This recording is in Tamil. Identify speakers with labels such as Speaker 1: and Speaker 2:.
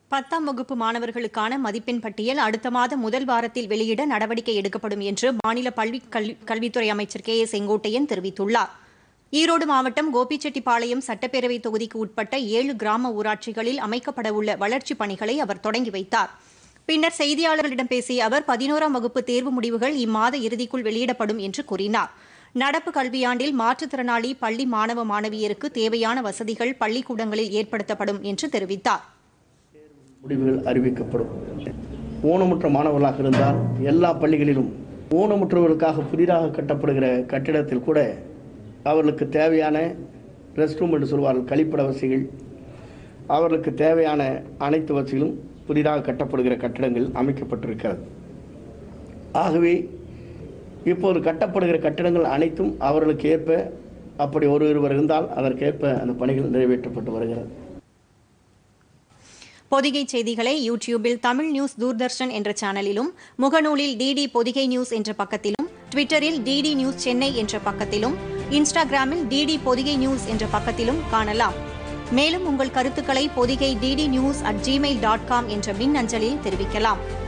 Speaker 1: பத்தாம் வகுப்பு மாணவர்களுக்கான மதிப்பெண் பட்டியல் அடுத்த மாதம் முதல் வாரத்தில் வெளியிட நடவடிக்கை எடுக்கப்படும் என்று மாநில பள்ளி கல்வி- கல்வித்துறை அமைச்சர் கே ஏ செங்கோட்டையன் தெரிவித்துள்ளார் ஈரோடு மாவட்டம் கோபிச்செட்டிப்பாளையம் சட்டப்பேரவை தொகுதிக்கு உட்பட்ட ஏழு கிராம ஊராட்சிகளில் அமைக்கப்படவுள்ள வளர்ச்சிப் பணிகளை அவர் தொடங்கி வைத்தார் பின்னர் செய்தியாளர்களிடம் பேசிய அவர் பதினோராம் வகுப்பு தேர்வு முடிவுகள் இம்மாத இறுதிக்குள் வெளியிடப்படும் என்று கூறினார் நடப்பு கல்வியாண்டில் மாற்றுத்திறனாளி பள்ளி மாணவ மாணவியருக்கு தேவையான வசதிகள் பள்ளிக்கூடங்களில் ஏற்படுத்தப்படும் என்று தெரிவித்தார்
Speaker 2: முடிவுகள் அறிவிக்கப்படும் ஊனமுற்ற மாணவர்களாக இருந்தால் எல்லா பள்ளிகளிலும் ஊனமுற்றவர்களுக்காக புதிதாக கட்டப்படுகிற கட்டிடத்தில் கூட அவர்களுக்கு தேவையான ரெஸ்ட் ரூம் என்று சொல்வார்கள் கழிப்பிட வசதிகள் அவர்களுக்கு தேவையான அனைத்து வசதிகளும் புதிதாக கட்டப்படுகிற கட்டிடங்கள் அமைக்கப்பட்டிருக்கிறது ஆகவே இப்போது கட்டப்படுகிற கட்டிடங்கள் அனைத்தும் அவர்களுக்கு ஏற்ப அப்படி ஒரு ஒருவர் இருந்தால் அதற்கேற்ப அந்த பணிகள் நிறைவேற்றப்பட்டு வருகிறது
Speaker 1: பொதிகை செய்திகளை யூடியூபில் தமிழ் நியூஸ் தூர்தர்ஷன் என்ற சேனலிலும் முகநூலில் டிடி பொதிகை நியூஸ் என்ற பக்கத்திலும் ட்விட்டரில் டிடி நியூஸ் சென்னை என்ற பக்கத்திலும் இன்ஸ்டாகிராமில் டிடி பொதிகை நியூஸ் என்ற பக்கத்திலும் காணலாம் மேலும் உங்கள் கருத்துக்களை Pothigai DD news at Gmail dot com என்ற மின் அஞ்சலில் தெரிவிக்கலாம்